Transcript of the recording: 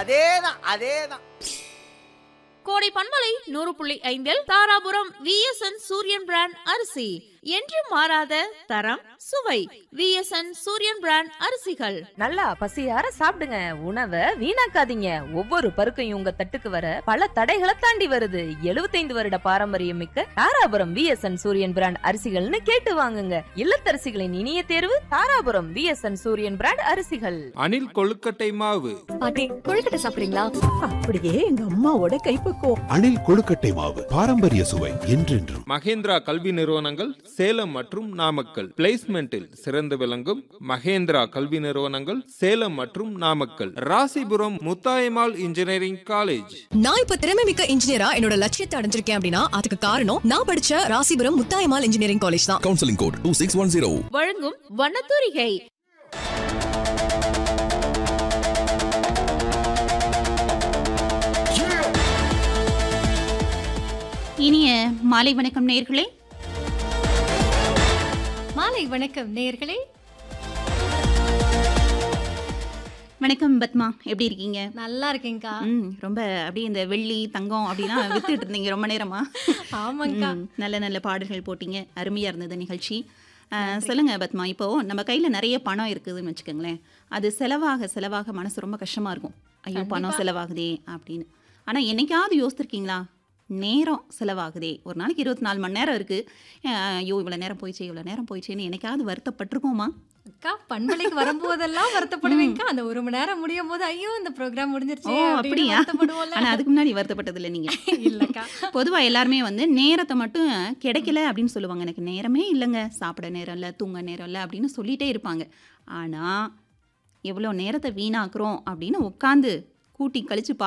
அதேதான் அதேதான் கோடை பண்பலை நூறு புள்ளி ஐந்தில் தாராபுரம் விஎஸ்என் சூரியன் பிராண்ட் அரிசி என்று மாறாத தரம் சுவை விஎஸ்என் சூரியன் பிராண்ட் அரிசிகள் நல்லா பசியார சாப்பிடுங்க உணவை வீணாக்காதீங்க ஒவ்வொரு பருக்கையும் உங்க தட்டுக்கு வர பல தடைகளை தாண்டி வருது 75 வருட பாரம்பரியம் மிக்க தாராபுரம் விஎஸ்என் சூரியன் பிராண்ட் அரிசிகள்னு கேட்டு வாங்குங்க இல்லத்தரசிகளின் இனிய தேர்வு தாராபுரம் விஎஸ்என் சூரியன் பிராண்ட் அரிசிகள் அணில் கொழுக்கட்டை மாவு பாட்டி கொழுக்கட்டை சாப்பிடுறீங்களா அப்படியே எங்க அம்மாவோட கைப்பக்குவம் அணில் கொழுக்கட்டை மாவு பாரம்பரிய சுவை என்றென்றும் மகேந்திரா கல்வி நிறுவனங்கள் சேலம் மற்றும் நாமக்கல் பிளேஸ்மெண்டில் சிறந்து விளங்கும் மகேந்திரா கல்வி நிறுவனங்கள் சேலம் மற்றும் நாமக்கல் ராசிபுரம் முத்தாயம்மாள் இன்ஜினியரிங் காலேஜ் நான் இப்ப திறமை மிக்க இன்ஜினியரா என்னோட லட்சியத்தை அடைஞ்சிருக்கேன் அப்படின்னா அதுக்கு காரணம் நான் படிச்ச ராசிபுரம் முத்தாயமால் இன்ஜினியரிங் காலேஜ் தான் counseling code 2610. வழங்கும் வண்ணத்தூரிகை இனிய மாலை வணக்கம் நேயர்களே மாலை வணக்கம் நேயர்களே வணக்கம் பத்மா எப்படி இருக்கீங்க நல்லா இருக்கேங்க்கா ம் ரொம்ப அப்படியே இந்த வெள்ளி தங்கம் அப்படிலாம் வித்துட்டு இருந்தீங்க ரொம்ப நேரமா ஆமாங்கக்கா ம், நல்ல நல்ல பாடல்கள் போட்டீங்க அருமையா இருந்தது நிகழ்ச்சி ஆ, சொல்லுங்க பத்மா இப்போ நம்ம கையில நிறைய பணம் இருக்குதுன்னு வச்சுக்கோங்களேன் அது செலவாக செலவாக மனசு ரொம்ப கஷ்டமா இருக்கும் ஐயோ பணம் கண்டிப்பா. செலவாகுதே அப்படின்னு ஆனா என்னைக்காவது யோசிச்சிருக்கீங்களா நேரம் செலவாகுதே ஒரு நாளைக்கு இருபத்தி நாலு மணி நேரம் இருக்கு ஆ, ஐயோ இவ்வளோ நேரம் போயிடுச்சு இவ்வளோ நேரம் போயிடுச்சேன்னு என்னைக்காவது வருத்தப்பட்டிருக்கோமா அக்கா பண்பலைக்கு வரும்போதெல்லாம் வருத்தப்படுவேங்க்கா அந்த ஒரு மணி நேரம் முடியும் போது ஐயோ இந்த ப்ரோக்ராம் ஓ முடிஞ்சிருச்சு அப்படியா வருத்தப்படுவோம்ல ஆனா அதுக்கு முன்னாடி வருத்தப்பட்டது இல்லை நீங்க இல்லக்கா பொதுவா எல்லாருமே வந்து நேரத்தை மட்டும் கிடைக்கல அப்படின்னு சொல்லுவாங்க எனக்கு நேரமே இல்லைங்க சாப்பிட நேரம் இல்லை தூங்க நேரம் இல்லை அப்படின்னு சொல்லிட்டே இருப்பாங்க ஆனா எவ்வளோ நேரத்தை வீணாக்குறோம் அப்படின்னு உட்காந்து கூட்டி கழிச்சு